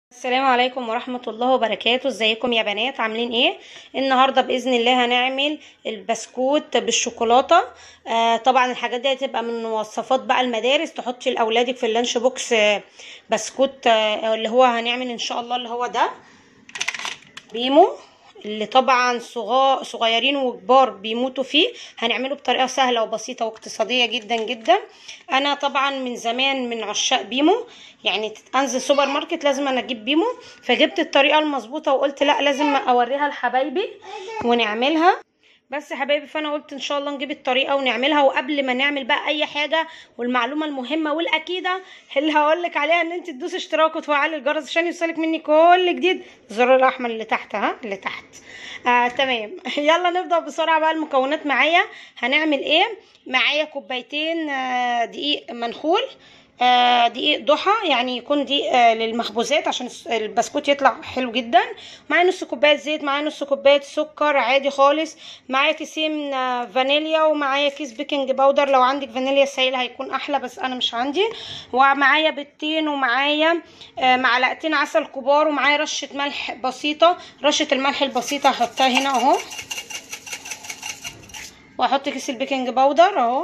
السلام عليكم ورحمة الله وبركاته ازيكم يا بنات عاملين ايه النهاردة بإذن الله هنعمل البسكوت بالشوكولاتة آه طبعا الحاجات دي هتبقى من وصفات بقى المدارس تحطي لأولادك في اللانش بوكس آه بسكوت آه اللي هو هنعمل ان شاء الله اللي هو ده بيمو اللي طبعا صغار صغيرين وكبار بيموتوا فيه هنعمله بطريقه سهله وبسيطه واقتصاديه جدا جدا انا طبعا من زمان من عشاق بيمو يعني انزل سوبر ماركت لازم انا اجيب بيمو فجبت الطريقه المظبوطه وقلت لا لازم اوريها لحبايبي ونعملها بس يا حبايبي فانا قلت ان شاء الله نجيب الطريقه ونعملها وقبل ما نعمل بقى اي حاجه والمعلومه المهمه والاكيده اللي هقول لك عليها ان انت تدوسي اشتراك وتفعلي الجرس عشان يوصلك مني كل جديد الزرار الاحمر اللي تحت ها اللي تحت آه تمام يلا نبدا بسرعه بقى المكونات معايا هنعمل ايه معايا كوبايتين آه دقيق منخول آه دقيق ضحى يعني يكون دقيق آه للمخبوزات عشان البسكوت يطلع حلو جدا معايا نص كوبايه زيت معايا نص كوبايه سكر عادي خالص معايا كيسين آه فانيليا ومعايا كيس بيكنج باودر لو عندك فانيليا سائل هيكون احلى بس انا مش عندي ومعايا بيضتين ومعايا معلقتين عسل كبار ومعايا رشه ملح بسيطه رشه الملح البسيطه هحطها هنا اهو واحط كيس البيكنج باودر اهو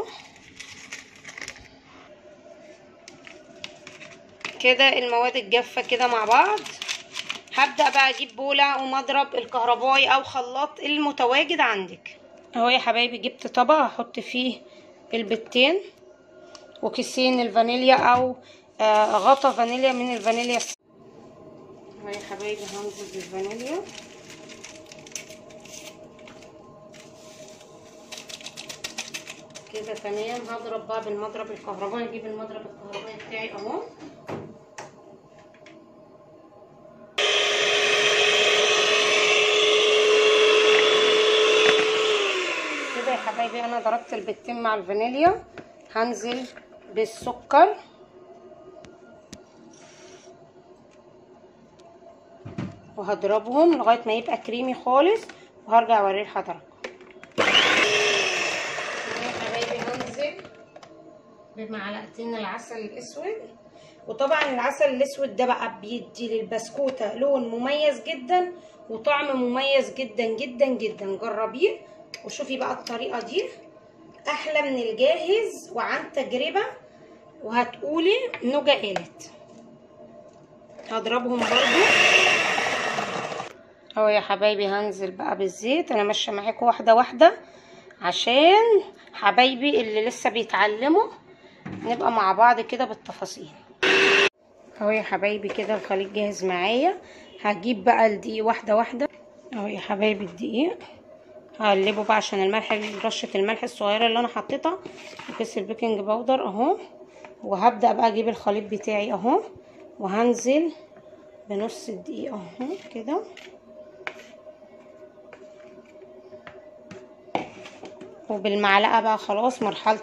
كده المواد الجافه كده مع بعض هبدا بقى اجيب بوله ومضرب الكهربائي او خلاط المتواجد عندك اهو يا حبايبي جبت طبق هحط فيه البيضتين وكيسين الفانيليا او آه غطا فانيليا من الفانيليا اهو يا حبايبي هنزل بالفانيليا كده تمام هضرب بقى بالمضرب الكهربائي اجيب المضرب الكهربائي بتاعي اهو كده يا حبايبي انا ضربت البيضتين مع الفانيليا هنزل بالسكر وهضربهم لغايه ما يبقى كريمي خالص وهرجع اوريه لحضراتكم يا حبايبي هنزل بمعلقتين العسل الاسود وطبعا العسل الاسود ده بقى بيدي للبسكوته لون مميز جدا وطعم مميز جدا جدا جدا جربيه وشوفي بقى الطريقه دي احلى من الجاهز وعن تجربه وهتقولي نوجا قالت هضربهم برضو اهو يا حبايبي هنزل بقى بالزيت انا ماشيه معاكم واحده واحده عشان حبايبي اللي لسه بيتعلموا نبقى مع بعض كده بالتفاصيل اهو يا حبايبي كده الخليط جاهز معايا هجيب بقى الدقيق واحده واحده اهو يا حبايبي الدقيق هقلبه بقى عشان الملح رشه الملح الصغيره اللي انا حطيتها وكيس البيكنج باودر اهو وهبدا بقى اجيب الخليط بتاعي اهو وهنزل بنص الدقيق اهو كده وبالمعلقه بقى خلاص مرحله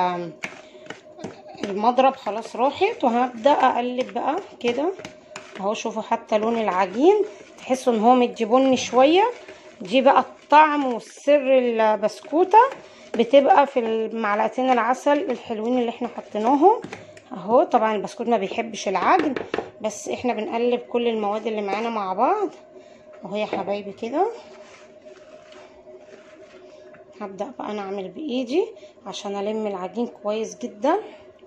المضرب خلاص راحت وهبدا اقلب بقى كده اهو شوفوا حتى لون العجين تحسوا ان هو مدي بني شويه دي بقى الطعم والسر البسكوته بتبقى في المعلقتين العسل الحلوين اللي احنا حطيناهم اهو طبعا البسكوت ما بيحبش العجن بس احنا بنقلب كل المواد اللي معانا مع بعض اهو يا حبايبي كده هبدا بقى انا اعمل بايدي عشان الم العجين كويس جدا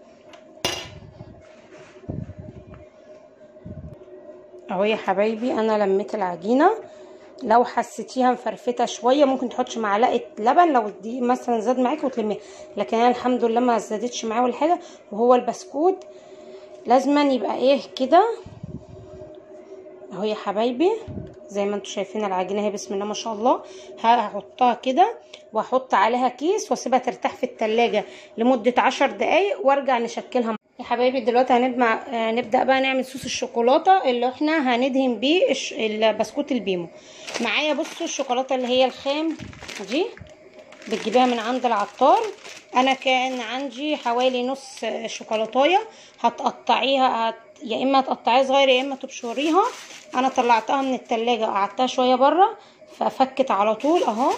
اهو يا حبايبي انا لميت العجينه لو حسيتيها مفرفته شويه ممكن تحطي معلقه لبن لو دي مثلا زاد معاكي وتلميها لكن انا الحمد لله ما زادتش معايا ولا حاجه وهو البسكوت لازما يبقى ايه كده اهو يا حبايبي زي ما انتم شايفين العجينه اهي بسم الله ما شاء الله هحطها كده واحط عليها كيس واسيبها ترتاح في التلاجة لمده عشر دقايق وارجع نشكلها يا حبايبي دلوقتي هنبدأ نبدا بقى نعمل صوص الشوكولاته اللي احنا هندهن بيه البسكوت البيمو معايا بصوا الشوكولاته اللي هي الخام دي بتجيبيها من عند العطار انا كان عندي حوالي نص شوكولاتايه هتقطعيها هت... يا اما تقطعيها صغير يا اما تبشريها انا طلعتها من التلاجة قعدتها شويه بره ففكت على طول اهو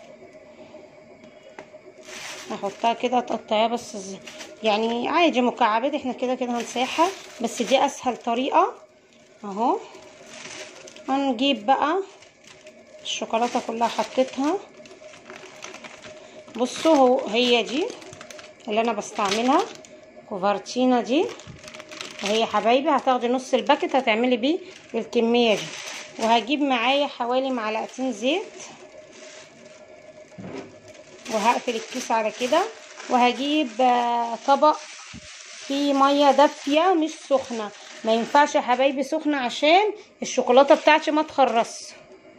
هحطها كده تقطعيها بس يعني عادي مكعبات احنا كده كده هنسيحها بس دي اسهل طريقه اهو هنجيب بقى الشوكولاته كلها حطيتها بصوا هو هي دي اللي انا بستعملها كوفرتينا دي وهي حبايبي هتاخدي نص الباكت هتعملي بيه الكميه دي وهجيب معايا حوالي معلقتين زيت وهقفل الكيس على كده وهجيب طبق فيه ميه دافيه مش سخنه ما ينفعش يا حبايبي سخنه عشان الشوكولاته بتاعتي ما تخرص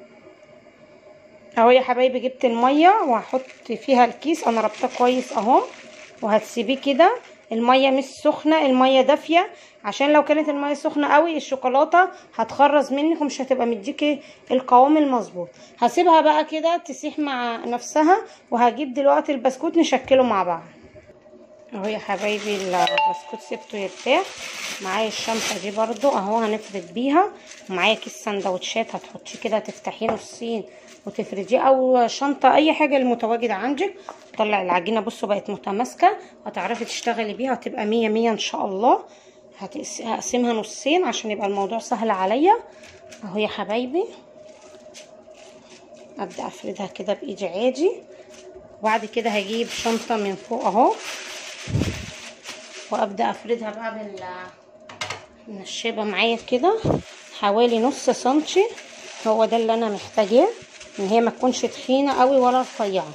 اهو يا حبايبي جبت الميه وهحط فيها الكيس انا ربطاه كويس اهو وهتسيبيه كده الميه مش سخنه الميه دافيه عشان لو كانت الميه سخنه قوي الشوكولاته هتخرز منك ومش هتبقى مديكي القوام المظبوط هسيبها بقى كده تسيح مع نفسها وهجيب دلوقتي البسكوت نشكله مع بعض اهو يا حبايبي البسكوت سبته يرتاح معايا الشنطه دي برضو اهو هنفرد بيها ومعايا كيس سندوتشات هتحطيه كده تفتحيه نصين وتفرديه او شنطه اي حاجه المتواجده عندك طلع العجينه بصوا بقت متماسكه هتعرفي تشتغلي بيها هتبقى مية مية ان شاء الله هقسمها نصين عشان يبقى الموضوع سهل عليا اهو يا حبايبي ابدا افردها كده بايدي عادي وبعد كده هجيب شنطه من فوق اهو وابدا افردها بقى بال منشبه معايا كده حوالي نص سنتي هو ده اللي انا محتاجاه ان هي ما تكونش تخينه قوي ولا رفيعه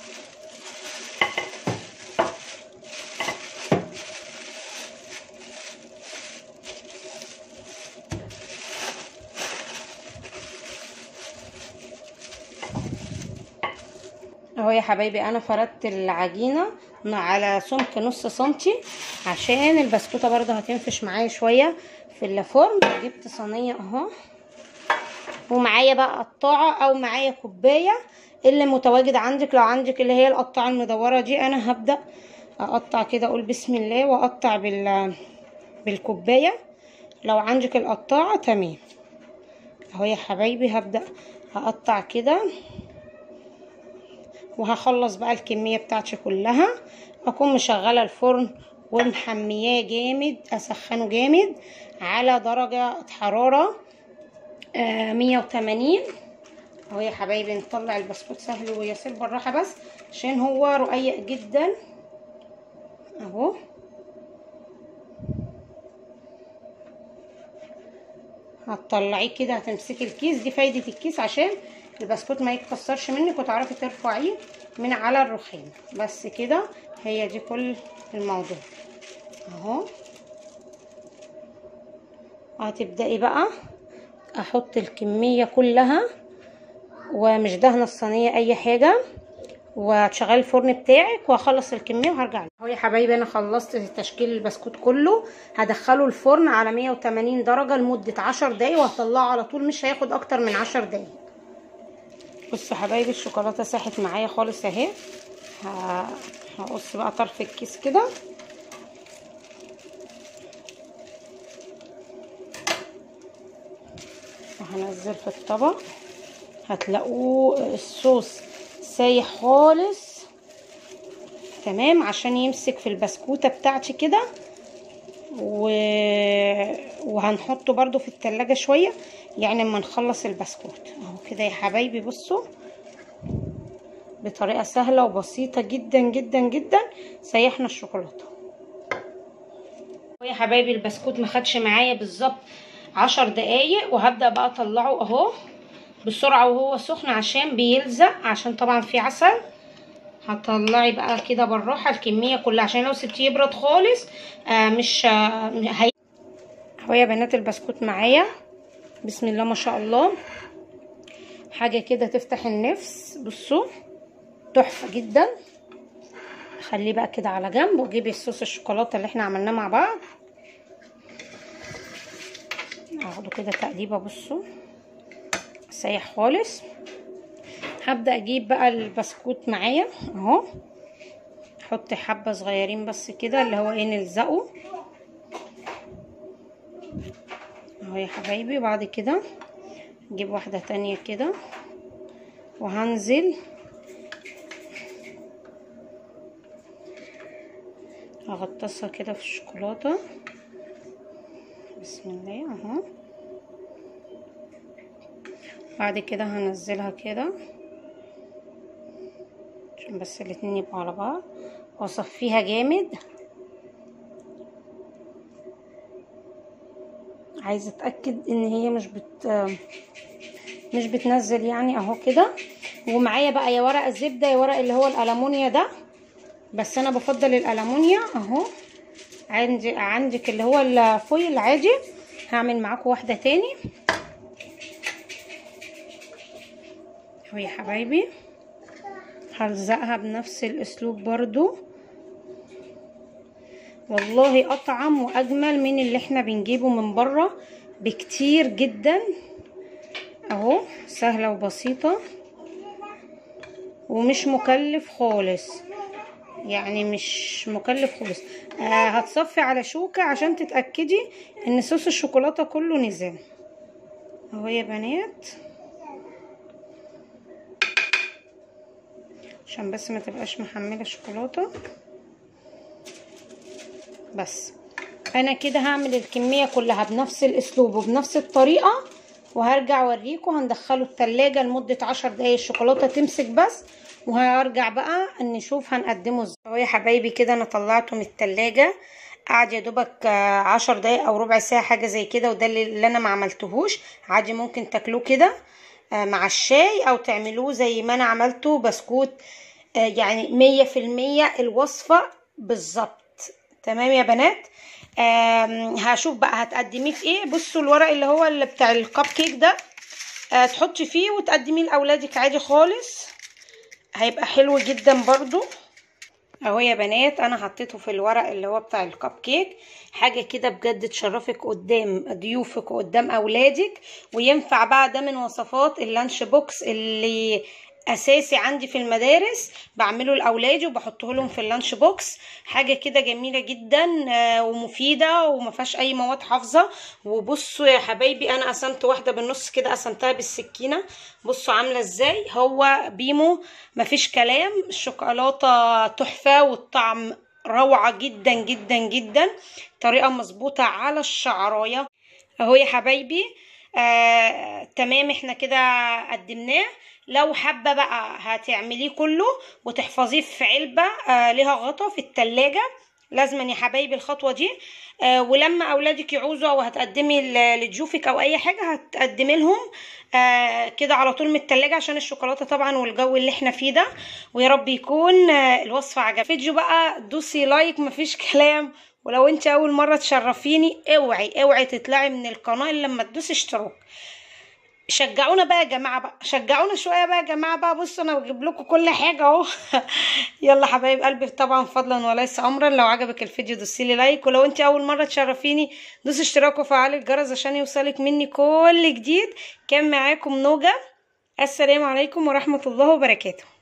اهو يا حبايبي انا فردت العجينه على سمك نص سنتي عشان البسكوته برضه هتنفش معايا شويه في الفرن جبت صينيه اهو ومعايا بقى قطاعه او معايا كوبايه اللي متواجد عندك لو عندك اللي هي القطاعه المدوره دي انا هبدا اقطع كده اقول بسم الله واقطع بال بالكوبايه لو عندك القطاعه تمام اهو يا حبايبي هبدا هقطع كده وهخلص بقى الكميه بتاعتي كلها اكون مشغله الفرن ومحمياه جامد اسخنه جامد على درجه حراره آه مية وتمانين اهو يا حبايبي نطلع البسكوت سهل ويسير بالراحه بس عشان هو رقيق جدا اهو هتطلعيه كده هتمسكي الكيس دي فايده الكيس عشان البسكوت ما يتكسرش منك وتعرفي ترفعيه من على الرخام بس كده هي دي كل الموضوع اهو هتبدأي بقى احط الكمية كلها ومش دهنة الصينية اي حاجة وهتشغلي الفرن بتاعك وهخلص الكميه وهرجع اهو يا حبايبي انا خلصت تشكيل البسكوت كله هدخله الفرن على 180 درجه لمده 10 دقايق وهطلعه على طول مش هياخد اكتر من 10 دقايق بصوا حبايبي الشوكولاته ساحت معايا خالص اهي هقص بقى طرف الكيس كده وهنزل في الطبق هتلاقوه الصوص سايح خالص تمام عشان يمسك في البسكوته بتاعتي كده و... وهنحطه برده في التلاجة شويه يعني اما نخلص البسكوت اهو كده يا حبايبي بصوا بطريقه سهله وبسيطه جدا جدا جدا سيحنا الشوكولاته يا حبايبي البسكوت ما خدش معايا بالظبط عشر دقايق وهبدا بقى اطلعه اهو بسرعه وهو سخن عشان بيلزق عشان طبعا في عسل هتطلعي بقى كده بالراحه الكميه كلها عشان لو سبتيه يبرد خالص آه مش آه هي اهو يا بنات البسكوت معايا بسم الله ما شاء الله حاجه كده تفتح النفس بصوا تحفه جدا خليه بقى كده على جنب وجيبي الصوص الشوكولاته اللي احنا عملناه مع بعض اخده كده تقليبه بصوا سايح خالص هبدا اجيب بقى البسكوت معايا اهو احط حبه صغيرين بس كده اللي هو ايه نلزقه اهو يا حبايبي بعد كده اجيب واحده تانية كده وهنزل اغطسها كده في الشوكولاته بسم الله اهو بعد كده هنزلها كده عشان بس الاتنين يبقوا على بعض واصفيها جامد عايزه اتاكد ان هي مش بت مش بتنزل يعني اهو كده ومعايا بقى يا ورق الزبده يا ورق اللي هو الالومنيا ده بس انا بفضل الالومنيا اهو عندي عندك اللي هو الفويل العادي هعمل معاكم واحده تاني اهو يا حبايبي هلزقها بنفس الاسلوب برضو والله اطعم واجمل من اللي احنا بنجيبه من بره بكتير جدا اهو سهله وبسيطه ومش مكلف خالص يعني مش مكلف خالص آه هتصفي على شوكه عشان تتاكدي ان صوص الشوكولاته كله نزل اهو يا بنات عشان بس ما تبقاش محمله شوكولاته بس انا كده هعمل الكميه كلها بنفس الاسلوب وبنفس الطريقه وهرجع اوريكم هندخله التلاجة لمدة عشر دقايق الشوكولاتة تمسك بس وهرجع بقى نشوف هنقدمه ازاي اهو يا حبايبي كده انا طلعته من التلاجة قعد يا دوبك عشر دقايق او ربع ساعة حاجة زي كده وده اللي انا ما عملتهوش عادي ممكن تاكلوه كده مع الشاي او تعملوه زي ما انا عملته بسكوت يعني مية في المية الوصفة بالظبط تمام يا بنات هشوف بقى هتقدميه في ايه بصوا الورق اللي هو اللي بتاع الكب كيك ده آه تحطي فيه وتقدميه لاولادك عادي خالص هيبقى حلو جدا برضو اهو يا بنات انا حطيته في الورق اللي هو بتاع الكب كيك حاجه كده بجد تشرفك قدام ضيوفك وقدام اولادك وينفع بقى ده من وصفات اللانش بوكس اللي اساسي عندي في المدارس بعمله لاولادي وبحطه لهم في اللانش بوكس حاجه كده جميله جدا ومفيده وما فيهاش اي مواد حافظه وبصوا يا حبايبي انا قسمت واحده بالنص كده قسمتها بالسكينه بصوا عامله ازاي هو بيمو مفيش كلام الشوكولاته تحفه والطعم روعه جدا جدا جدا طريقه مظبوطه على الشعرايه اهو يا حبايبي آه، تمام احنا كده قدمناه لو حابه بقى هتعمليه كله وتحفظيه في علبه آه ليها غطا في التلاجة لازما يا حبايبي الخطوه دي آه ولما اولادك يعوزوا او هتقدمي لضيوفك او اي حاجه هتقدمي لهم آه كده على طول من التلاجة عشان الشوكولاته طبعا والجو اللي احنا فيه ده ويا رب يكون آه الوصفه عجبتك فيديو بقى دوسي لايك مفيش كلام ولو انت اول مره تشرفيني اوعي اوعي تطلعي من القناه الا لما تدوسي اشتراك شجعونا بقى يا جماعه بقى شجعونا شويه بقى يا جماعه بقى بصوا انا بجيب لكم كل حاجه اهو يلا حبايب قلبي طبعا فضلا وليس امرا لو عجبك الفيديو دوسي لي لايك ولو انت اول مره تشرفيني دوسي اشتراك وفعلي الجرس عشان يوصلك مني كل جديد كان معاكم نوجه السلام عليكم ورحمه الله وبركاته